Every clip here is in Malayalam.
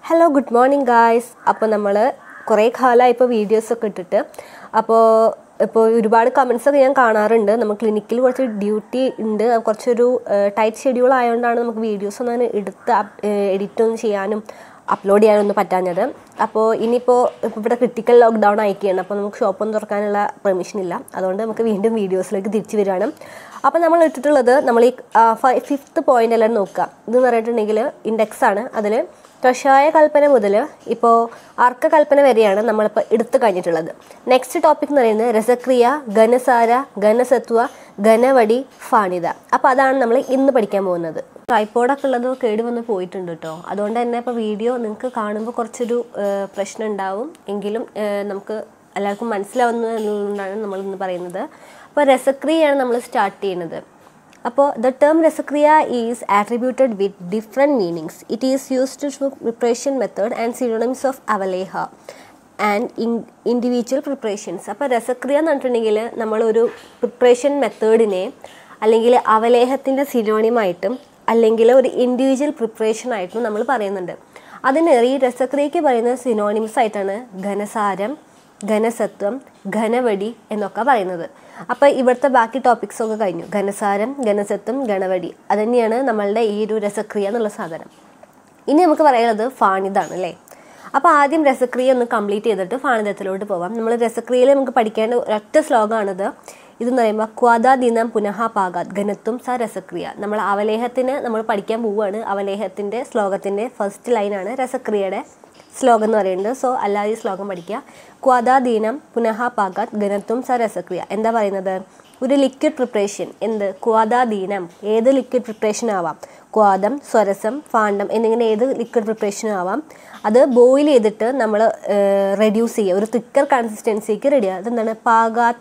ഹലോ ഗുഡ് മോർണിംഗ് ഗായ്സ് അപ്പോൾ നമ്മൾ കുറേ കാലമായി ഇപ്പോൾ വീഡിയോസൊക്കെ ഇട്ടിട്ട് അപ്പോൾ ഇപ്പോൾ ഒരുപാട് കമൻസ് ഒക്കെ ഞാൻ കാണാറുണ്ട് നമുക്ക് ക്ലിനിക്കിൽ കുറച്ച് ഡ്യൂട്ടി ഉണ്ട് കുറച്ചൊരു ടൈറ്റ് ഷെഡ്യൂൾ ആയതുകൊണ്ടാണ് നമുക്ക് വീഡിയോസ് ഒന്നും അങ്ങനെ എടുത്ത് എഡിറ്റ് ഒന്നും ചെയ്യാനും അപ്ലോഡ് ചെയ്യാനൊന്നും പറ്റാഞ്ഞത് അപ്പോൾ ഇനിയിപ്പോൾ ഇപ്പോൾ ഇവിടെ ക്രിട്ടിക്കൽ ലോക്ക്ഡൗൺ ആയിക്കുകയാണ് അപ്പോൾ നമുക്ക് ഷോപ്പൊന്നും തുറക്കാനുള്ള പെർമിഷൻ ഇല്ല അതുകൊണ്ട് നമുക്ക് വീണ്ടും വീഡിയോസിലേക്ക് തിരിച്ചു വരികയാണ് അപ്പോൾ നമ്മൾ ഇട്ടിട്ടുള്ളത് നമ്മൾ ഈ ഫിഫ്ത്ത് പോയിന്റ് എല്ലാം നോക്കുക ഇതെന്ന് പറഞ്ഞിട്ടുണ്ടെങ്കിൽ ഇൻഡെക്സ് ആണ് അതിൽ കഷായ കൽപ്പന മുതൽ ഇപ്പോൾ അർക്ക കൽപ്പന വരെയാണ് നമ്മളിപ്പോൾ എടുത്തു കഴിഞ്ഞിട്ടുള്ളത് നെക്സ്റ്റ് ടോപ്പിക് എന്ന് പറയുന്നത് രസക്രിയ ഘനസാര ഘനസത്വ ഘനവടി ഫാണിത അപ്പോൾ അതാണ് നമ്മൾ ഇന്ന് പഠിക്കാൻ പോകുന്നത് ട്രൈപ്പോഡൊക്കെ ഉള്ളത് കേട് വന്ന് പോയിട്ടുണ്ട് കേട്ടോ അതുകൊണ്ട് തന്നെ ഇപ്പോൾ വീഡിയോ നിങ്ങൾക്ക് കാണുമ്പോൾ കുറച്ചൊരു ഏഹ്, പ്രശ്നം ഉണ്ടാവും എങ്കിലും ഏഹ്, നമുക്ക് എല്ലാവർക്കും മനസ്സിലാവുന്നതുകൊണ്ടാണ് നമ്മൾ ഇന്ന് പറയുന്നത് അപ്പോൾ രസക്രിയയാണ് നമ്മൾ സ്റ്റാർട്ട് ചെയ്യുന്നത് അപ്പോൾ the term rasakriya is attributed with different meanings it is used to preparation method and synonyms of avaleha and in individual preparations അപ്പോൾ രസക്രിയ എന്ന് പറഞ്ഞിട്ടുണ്ടെങ്കിൽ നമ്മളൊരു പ്രിപ്പറേഷൻ മെത്തേഡിനെ അല്ലെങ്കിൽ അവലേഹത്തിൻ്റെ സിനോണിമായിട്ടും അല്ലെങ്കിൽ ഒരു ഇൻഡിവിജ്വൽ പ്രിപ്പറേഷൻ ആയിട്ടും നമ്മൾ പറയുന്നുണ്ട് അതിന് ഈ രസക്രിയയ്ക്ക് പറയുന്ന സിനോണിംസ് ആയിട്ടാണ് ഘനസാരം ഘനസത്വം ഘനവടി എന്നൊക്കെ പറയുന്നത് അപ്പോൾ ഇവിടുത്തെ ബാക്കി ടോപ്പിക്സ് ഒക്കെ കഴിഞ്ഞു ഘനസാരം ഘനസത്വം ഘനവടി അത് തന്നെയാണ് നമ്മളുടെ ഈ ഒരു രസക്രിയ എന്നുള്ള സാധനം ഇനി നമുക്ക് പറയുന്നത് ഫാണിതാണ് അല്ലേ അപ്പോൾ ആദ്യം രസക്രിയ ഒന്ന് കംപ്ലീറ്റ് ചെയ്തിട്ട് ഫാണിതത്തിലോട്ട് പോവാം നമ്മൾ രസക്രിയയിൽ നമുക്ക് പഠിക്കേണ്ട ഒരൊറ്റ ശ്ലോകമാണിത് ഇതെന്ന് പറയുമ്പോൾ ക്വാദാദിനം പുനഃ പാകാത് ഘനത്വം സ രസക്രിയ നമ്മൾ അവലേഹത്തിന് നമ്മൾ പഠിക്കാൻ പോവുകയാണ് അവലേഹത്തിൻ്റെ ശ്ലോകത്തിൻ്റെ ഫസ്റ്റ് ലൈനാണ് രസക്രിയയുടെ ശ്ലോകം എന്ന് പറയുന്നത് സോ അല്ലാതെ ഈ ശ്ലോകം പഠിക്കുക ക്വാദാദീനം പുനഃ പാകാത് ഘനത്വം സ രസക്രിയ എന്താ പറയുന്നത് ഒരു ലിക്വിഡ് പ്രിപ്പറേഷൻ എന്ത് ക്വാദാദീനം ഏത് ലിക്വിഡ് പ്രിപ്പറേഷൻ ആവാം ക്വാദം സ്വരസം ഫാണ്ടം എന്നിങ്ങനെ ഏത് ലിക്വിഡ് പ്രിപ്പറേഷനും ആവാം അത് ബോയിൽ ചെയ്തിട്ട് നമ്മൾ റെഡ്യൂസ് ചെയ്യുക ഒരു തിക്കർ കൺസിസ്റ്റൻസിക്ക് റെഡി ആവുക അതെന്താണ് പാകാത്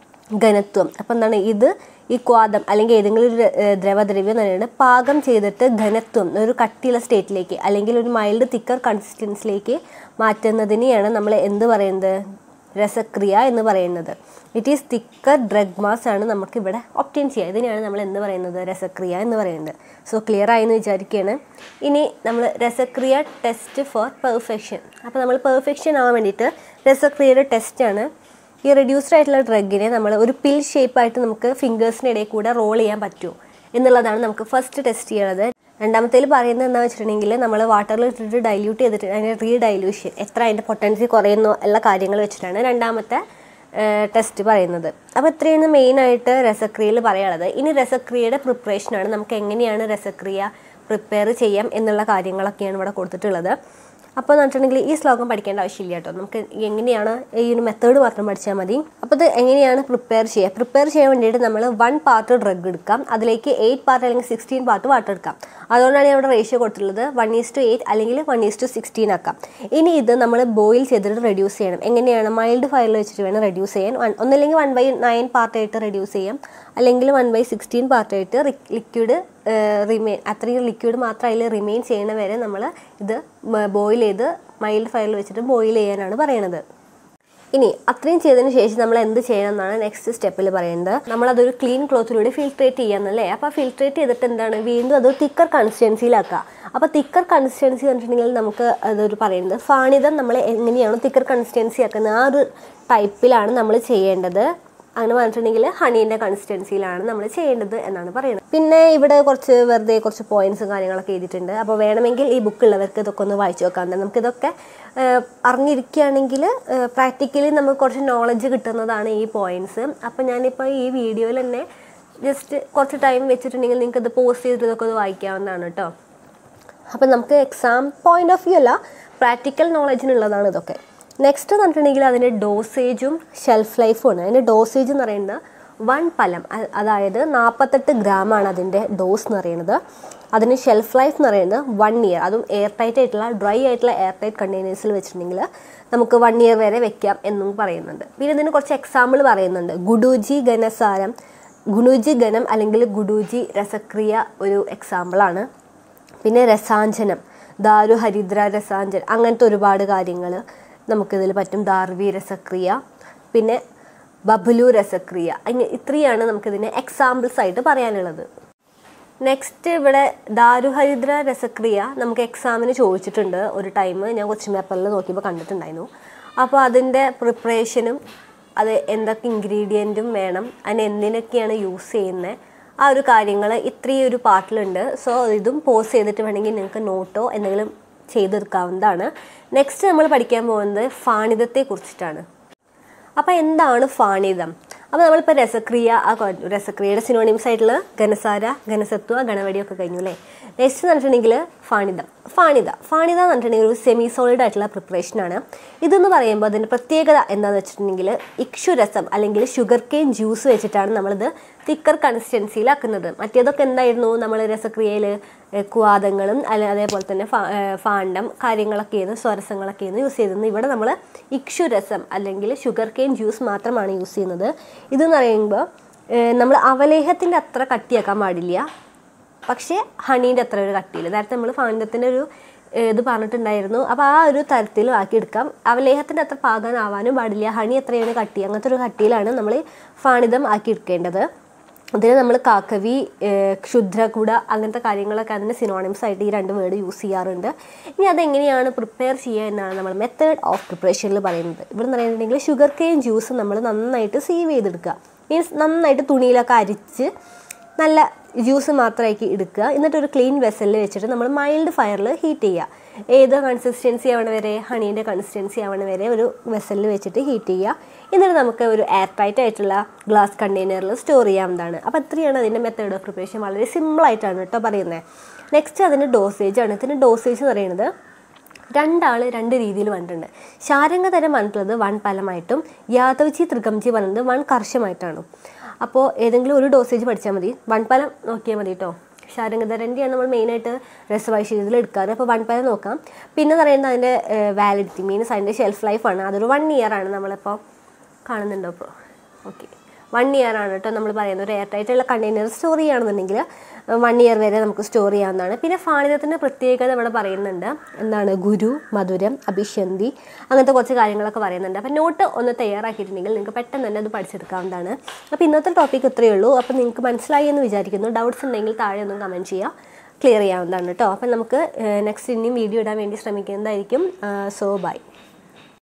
ഘനത്വം അപ്പം എന്താണ് ഇത് ഈ ക്വാദം അല്ലെങ്കിൽ ഏതെങ്കിലും ഒരു ഏഹ്, ദ്രവദ്രവ്യം എന്ന് പറയുന്നത് പാകം ചെയ്തിട്ട് ഘനത്വം ഒരു കട്ടിയുള്ള സ്റ്റേറ്റിലേക്ക് അല്ലെങ്കിൽ ഒരു മൈൽഡ് തിക്കർ കൺസിസ്റ്റൻസിലേക്ക് മാറ്റുന്നതിനെയാണ് നമ്മൾ എന്ത് പറയുന്നത് രസക്രിയ എന്ന് പറയുന്നത് it is thicker drug mass ആണ് നമുക്ക് ഇവിടെ ഒപ്റ്റെയിൻ ചെയ്യുക ഇതിനെയാണ് നമ്മൾ എന്ത് പറയുന്നത് രസക്രിയ എന്ന് പറയുന്നത് സോ ക്ലിയർ ആയി എന്ന് വിചാരിക്കുകയാണ് ഇനി നമ്മൾ രസക്രിയ ടെസ്റ്റ് ഫോർ പെർഫെക്ഷൻ അപ്പോൾ നമ്മൾ പെർഫെക്ഷൻ ആവാൻ വേണ്ടിയിട്ട് രസക്രിയയുടെ ടെസ്റ്റാണ് ഈ റെഡ്യൂസ്ഡ് ആയിട്ടുള്ള ഡ്രഗിനെ നമ്മൾ ഒരു പിൽ ഷേപ്പായിട്ട് നമുക്ക് ഫിംഗേഴ്സിൻ്റെ ഇടയിൽ കൂടെ റോൾ ചെയ്യാൻ പറ്റുമോ എന്നുള്ളതാണ് നമുക്ക് ഫസ്റ്റ് ടെസ്റ്റ് ചെയ്യണത് രണ്ടാമത്തേൽ പറയുന്നത് എന്താ വെച്ചിട്ടുണ്ടെങ്കിൽ നമ്മൾ വാട്ടറിൽ ഇട്ടിട്ട് ഡൈല്യൂട്ട് ചെയ്തിട്ട് അതിൻ്റെ റീ ഡൈല്യൂഷൻ എത്ര അതിൻ്റെ പൊട്ടൻസി കുറയുന്നു എല്ലാ കാര്യങ്ങൾ വെച്ചിട്ടാണ് രണ്ടാമത്തെ ടെസ്റ്റ് പറയുന്നത് അപ്പോൾ ഇത്രയാണ് മെയിനായിട്ട് രസക്രിയയിൽ പറയാനുള്ളത് ഇനി രസക്രിയയുടെ പ്രിപ്പറേഷനാണ് നമുക്ക് എങ്ങനെയാണ് രസക്രിയ പ്രിപ്പയർ ചെയ്യാം എന്നുള്ള കാര്യങ്ങളൊക്കെയാണ് ഇവിടെ കൊടുത്തിട്ടുള്ളത് അപ്പോൾ എന്ന് വെച്ചിട്ടുണ്ടെങ്കിൽ ഈ ശ്ലോകം പഠിക്കേണ്ട ആവശ്യമില്ല കേട്ടോ നമുക്ക് എങ്ങനെയാണ് ഈ ഒരു മെത്തേഡ് മാത്രം പഠിച്ചാൽ മതി അപ്പോൾ ഇത് എങ്ങനെയാണ് പ്രിപ്പയർ ചെയ്യുക പ്രിപ്പയർ ചെയ്യാൻ വേണ്ടിയിട്ട് നമ്മൾ വൺ പാർട്ട് ഡ്രഗ് എടുക്കാം അതിലേക്ക് എയ്റ്റ് പാർട്ട് അല്ലെങ്കിൽ സിക്സ്റ്റീൻ പാർട്ട് വാട്ടർ എടുക്കാം അതുകൊണ്ടാണ് ഞാൻ ഇവിടെ റേഷ്യോ കൊടുത്തിട്ടുള്ളത് വൺ ഈസ് ടു എയ്റ്റ് അല്ലെങ്കിൽ വൺ ഈസ് ടു സിക്സ്റ്റീൻ ആക്കാം ഇനി ഇത് നമ്മൾ ബോയിൽ ചെയ്തിട്ട് റെഡ്യൂസ് ചെയ്യണം എങ്ങനെയാണ് മൈൽഡ് ഫയറിൽ വെച്ചിട്ട് വേണം റെഡ്യൂസ് ചെയ്യാൻ വൺ ഒന്നല്ലെങ്കിൽ വൺ ബൈ നയൻ പാർട്ടായിട്ട് റെഡ്യൂസ് ചെയ്യാം അല്ലെങ്കിൽ വൺ ബൈ സിക്സ്റ്റീൻ പാർട്ടായിട്ട് ലിക്വിഡ് റിമെയിൻ അത്രയും ലിക്വിഡ് മാത്രം അതിൽ റിമെയിൻ ചെയ്യണ വരെ നമ്മൾ ഇത് ബോയിൽ ചെയ്ത് മൈൽഡ് ഫയറിൽ വെച്ചിട്ട് ബോയിൽ ചെയ്യാനാണ് പറയണത് ഇനി അത്രയും ചെയ്തതിന് ശേഷം നമ്മൾ എന്ത് ചെയ്യണം എന്നാണ് നെക്സ്റ്റ് സ്റ്റെപ്പിൽ പറയുന്നത് നമ്മൾ അതൊരു ക്ലീൻ ക്ലോത്തിലൂടെ ഫിൽട്രേറ്റ് ചെയ്യാന്നല്ലേ അപ്പോൾ ഫിൽട്രേറ്റ് ചെയ്തിട്ട് എന്താണ് വീണ്ടും അത് തിക്കർ കൺസിസ്റ്റൻസിയിലാക്കുക അപ്പോൾ തിക്കർ കൺസിസ്റ്റൻസി പറഞ്ഞിട്ടുണ്ടെങ്കിൽ നമുക്ക് അതൊരു പറയുന്നത് ഫാണിതം നമ്മൾ എങ്ങനെയാണോ തിക്കർ കൺസിസ്റ്റൻസി ആക്കുന്നത് ആ ഒരു ടൈപ്പിലാണ് നമ്മൾ ചെയ്യേണ്ടത് അങ്ങനെ പറഞ്ഞിട്ടുണ്ടെങ്കിൽ ഹണീൻ്റെ കൺസിസ്റ്റൻസിയിലാണ് നമ്മൾ ചെയ്യേണ്ടത് എന്നാണ് പറയുന്നത് പിന്നെ ഇവിടെ കുറച്ച് വെറുതെ കുറച്ച് പോയിന്റ്സും കാര്യങ്ങളൊക്കെ എഴുതിയിട്ടുണ്ട് അപ്പോൾ വേണമെങ്കിൽ ഈ ബുക്ക് ഉള്ളവർക്ക് ഇതൊക്കെ ഒന്ന് വായിച്ചു നോക്കാം നമുക്കിതൊക്കെ ഏഹ്, അറിഞ്ഞിരിക്കുകയാണെങ്കിൽ പ്രാക്ടിക്കലി നമുക്ക് കുറച്ച് നോളജ് കിട്ടുന്നതാണ് ഈ പോയിന്റ്സ് അപ്പോൾ ഞാനിപ്പോൾ ഈ വീഡിയോയിൽ തന്നെ ജസ്റ്റ് കുറച്ച് ടൈം വെച്ചിട്ടുണ്ടെങ്കിൽ നിങ്ങൾക്ക് ഇത് പോസ്റ്റ് ചെയ്തിട്ട് ഇതൊക്കെ ഒന്ന് വായിക്കാവുന്നതാണ് കേട്ടോ അപ്പം നമുക്ക് എക്സാം പോയിന്റ് ഓഫ് വ്യൂ അല്ല പ്രാക്ടിക്കൽ നോളജിനുള്ളതാണ് ഇതൊക്കെ നെക്സ്റ്റ് എന്ന് പറഞ്ഞിട്ടുണ്ടെങ്കിൽ അതിൻ്റെ ഡോസേജും ഷെൽഫ് ലൈഫും ആണ് അതിൻ്റെ ഡോസേജ് എന്ന് പറയുന്നത് വൺ പലം അ- അതായത് നാൽപ്പത്തെട്ട് ഗ്രാമാണ് അതിൻ്റെ ഡോസ് എന്ന് പറയുന്നത് അതിന് ഷെൽഫ് ലൈഫ് എന്ന് പറയുന്നത് വൺ ഇയർ അതും എയർ ടൈറ്റ് ആയിട്ടുള്ള ഡ്രൈ ആയിട്ടുള്ള എയർ ടൈറ്റ് കണ്ടെയ്നേഴ്സിൽ വെച്ചിട്ടുണ്ടെങ്കിൽ നമുക്ക് വൺ ഇയർ വരെ വെക്കാം എന്നും പറയുന്നുണ്ട് പിന്നെ ഇതിന് കുറച്ച് എക്സാമ്പിൾ പറയുന്നുണ്ട് ഗുഡൂജി ഘനസാരം ഗുണുജി ഘനം അല്ലെങ്കിൽ ഗുഡൂജി രസക്രിയ ഒരു എക്സാമ്പിളാണ് പിന്നെ രസാഞ്ജനം ദാരു ഹരിദ്ര രസാഞ്ജൻ അങ്ങനത്തെ ഒരുപാട് കാര്യങ്ങൾ നമുക്കിതിൽ പറ്റും ദാർവി രസക്രിയ പിന്നെ ബബുലു രസക്രിയ അങ്ങനെ ഇത്രയാണ് നമുക്കിതിന് എക്സാമ്പിൾസ് ആയിട്ട് പറയാനുള്ളത് നെക്സ്റ്റ് ഇവിടെ ദാരുഹരിദ്ര രസക്രിയ നമുക്ക് എക്സാമിന് ചോദിച്ചിട്ടുണ്ട് ഒരു ടൈം ഞാൻ ക്വസ്റ്റ്യൻ പേപ്പറിൽ നോക്കിയപ്പോൾ കണ്ടിട്ടുണ്ടായിരുന്നു അപ്പോൾ അതിൻ്റെ പ്രിപ്പറേഷനും അത് എന്തൊക്കെ ഇൻഗ്രീഡിയൻറ്റും വേണം അതിന് എന്തിനൊക്കെയാണ് യൂസ് ചെയ്യുന്നത് ആ ഒരു കാര്യങ്ങൾ ഇത്രയും ഒരു പാർട്ടിലുണ്ട് സോ ഇതും പോസ്റ്റ് ചെയ്തിട്ട് വേണമെങ്കിൽ നിങ്ങൾക്ക് നോട്ടോ എന്തെങ്കിലും ചെയ്തെടുക്കാവുന്നതാണ് നെക്സ്റ്റ് നമ്മൾ പഠിക്കാൻ പോകുന്നത് ഫാണിതത്തെ കുറിച്ചിട്ടാണ് അപ്പോൾ എന്താണ് ഫാണിതം അപ്പോൾ നമ്മളിപ്പോൾ രസക്രിയ ആ കൊ- രസക്രിയയുടെ സിനോണിംസ് ആയിട്ടുള്ള ഘനസാര ഘനസത്വ ഗണവടിയൊക്കെ കഴിഞ്ഞു അല്ലേ നെക്സ്റ്റ് എന്ന് പറഞ്ഞിട്ടുണ്ടെങ്കിൽ ഫാണിതം ഫാണിത ഫാണിത എന്ന് പറഞ്ഞിട്ടുണ്ടെങ്കിൽ ഒരു സെമി സോളിഡ് ആയിട്ടുള്ള പ്രിപ്പറേഷനാണ് ഇതെന്ന് പറയുമ്പോൾ അതിൻ്റെ പ്രത്യേകത എന്താണെന്ന് വെച്ചിട്ടുണ്ടെങ്കിൽ ഇക്ഷുരസം അല്ലെങ്കിൽ ഷുഗർ കെയിൻ ജ്യൂസ് വെച്ചിട്ടാണ് നമ്മളിത് തിക്കർ കൺസിസ്റ്റൻസിയിലാക്കുന്നത് മറ്റേതൊക്കെ എന്തായിരുന്നു നമ്മൾ രസക്രിയയിൽ കുവാദങ്ങളും അല്ല അതേപോലെ തന്നെ ഫാ- ഏഹ് ഫാണ്ടം കാര്യങ്ങളൊക്കെയായിരുന്നു സ്വരസങ്ങളൊക്കെയായിരുന്നു യൂസ് ചെയ്തിരുന്നത് ഇവിടെ നമ്മൾ ഇക്ഷുരസം അല്ലെങ്കിൽ ഷുഗർ കെയിൻ ജ്യൂസ് മാത്രമാണ് യൂസ് ചെയ്യുന്നത് ഇതെന്ന് പറയുമ്പോൾ നമ്മൾ അവലേഹത്തിൻ്റെ അത്ര കട്ടിയാക്കാൻ പാടില്ല പക്ഷേ ഹണീൻ്റെ അത്ര ഒരു കട്ടിയില്ല നേരത്തെ നമ്മൾ ഫാണ്ടത്തിൻ്റെ ഒരു ഏഹ്, ഇത് പറഞ്ഞിട്ടുണ്ടായിരുന്നു അപ്പോൾ ആ ഒരു തരത്തിൽ ആക്കിയെടുക്കാം അവലേഹത്തിൻ്റെ അത്ര പാകാനാവാനും പാടില്ല ഹണി എത്രയാണ് കട്ടി അങ്ങനത്തെ ഒരു കട്ടിയിലാണ് നമ്മൾ ഫാണിതം ആക്കിയെടുക്കേണ്ടത് ഇതിന് നമ്മൾ കാക്കവി ഏഹ്, ക്ഷുദ്രകുട അങ്ങനത്തെ കാര്യങ്ങളൊക്കെ അതിൻ്റെ സിനോണിംസ് ആയിട്ട് ഈ രണ്ട് വേർഡ് യൂസ് ചെയ്യാറുണ്ട് ഇനി അതെങ്ങനെയാണ് പ്രിപ്പയർ ചെയ്യുക എന്നാണ് നമ്മൾ മെത്തേഡ് ഓഫ് പ്രിപ്പറേഷനിൽ പറയുന്നത് ഇവിടെ എന്ന് പറയുന്നുണ്ടെങ്കിൽ ഷുഗർ കെയിൻ ജ്യൂസ് നമ്മൾ നന്നായിട്ട് സീവ് ചെയ്തെടുക്കുക മീൻസ് നന്നായിട്ട് തുണിയിലൊക്കെ അരിച്ച് നല്ല ജ്യൂസ് മാത്രമാക്കി എടുക്കുക എന്നിട്ട് ഒരു ക്ലീൻ വെസലിൽ വെച്ചിട്ട് നമ്മൾ മൈൽഡ് ഫയറിൽ ഹീറ്റ് ചെയ്യുക ഏത് കൺസിസ്റ്റൻസി ആവണ വരെ ഹണീൻ്റെ കൺസിസ്റ്റൻസി ആവണ വരെ ഒരു വെസലിൽ വെച്ചിട്ട് ഹീറ്റ് ചെയ്യുക എന്നിട്ട് നമുക്ക് ഒരു എയർ ടൈറ്റ് ആയിട്ടുള്ള ഗ്ലാസ് കണ്ടെയ്നറിൽ സ്റ്റോർ ചെയ്യാവുന്നതാണ് അപ്പോൾ ഇത്രയാണ് അതിൻ്റെ മെത്തേഡ് ഓഫ് പ്രിപ്പറേഷൻ വളരെ സിമ്പിളായിട്ടാണ് കേട്ടോ പറയുന്നത് നെക്സ്റ്റ് അതിൻ്റെ ഡോസേജ് ആണ് ഇതിൻ്റെ ഡോസേജ് എന്ന് പറയുന്നത് രണ്ടാൾ രണ്ട് രീതിയിൽ വന്നിട്ടുണ്ട് ശാരംഗതരം വന്നിട്ടുള്ളത് വൺ പലമായിട്ടും യാദവ്ജി ത്രികംജി പറഞ്ഞത് വൺ കർശമായിട്ടാണ് അപ്പോൾ ഏതെങ്കിലും ഒരു ഡോസേജ് പഠിച്ചാൽ മതി വൺ പലം നോക്കിയാൽ മതി കേട്ടോ ശാരംഗധരൻ്റെയാണ് നമ്മൾ മെയിനായിട്ട് രസവൈശീര്യത്തിൽ എടുക്കാറ് അപ്പോൾ വൺ പലം നോക്കാം പിന്നെ പറയുന്നത് അതിൻ്റെ വാലിഡിറ്റി മീൻസ് അതിൻ്റെ ഷെൽഫ് ലൈഫാണ് അതൊരു വൺ ഇയർ ആണ് നമ്മളിപ്പോൾ കാണുന്നുണ്ടോ ഇപ്പോൾ ഓക്കെ വൺ ഇയർ ആണ് കേട്ടോ നമ്മൾ പറയുന്നത് ഒരു എയർ ടൈറ്റുള്ള കണ്ടെയ്നർ സ്റ്റോർ ചെയ്യുകയാണെന്നുണ്ടെങ്കിൽ വൺ ഇയർ വരെ നമുക്ക് സ്റ്റോർ ചെയ്യാവുന്നതാണ് പിന്നെ ഫാണിതത്തിൻ്റെ പ്രത്യേകത ഇവിടെ പറയുന്നുണ്ട് എന്താണ് ഗുരു മധുരം അഭിഷന്തി അങ്ങനത്തെ കുറച്ച് കാര്യങ്ങളൊക്കെ പറയുന്നുണ്ട് അപ്പോൾ നോട്ട് ഒന്ന് തയ്യാറാക്കിയിട്ടുണ്ടെങ്കിൽ നിങ്ങൾക്ക് പെട്ടെന്ന് തന്നെ അത് പഠിച്ചെടുക്കാവുന്നതാണ് അപ്പോൾ ഇന്നത്തെ ടോപ്പിക് ഇത്രയേ ഉള്ളൂ അപ്പോൾ നിങ്ങൾക്ക് മനസ്സിലായി എന്ന് വിചാരിക്കുന്നു ഡൗട്ട്സ് ഉണ്ടെങ്കിൽ താഴെ ഒന്ന് കമൻറ്റ് ചെയ്യുക ക്ലിയർ ചെയ്യാവുന്നതാണ് കേട്ടോ അപ്പം നമുക്ക് നെക്സ്റ്റ് ഇനിയും വീഡിയോ ഇടാൻ വേണ്ടി ശ്രമിക്കുന്നതായിരിക്കും സോ ബൈ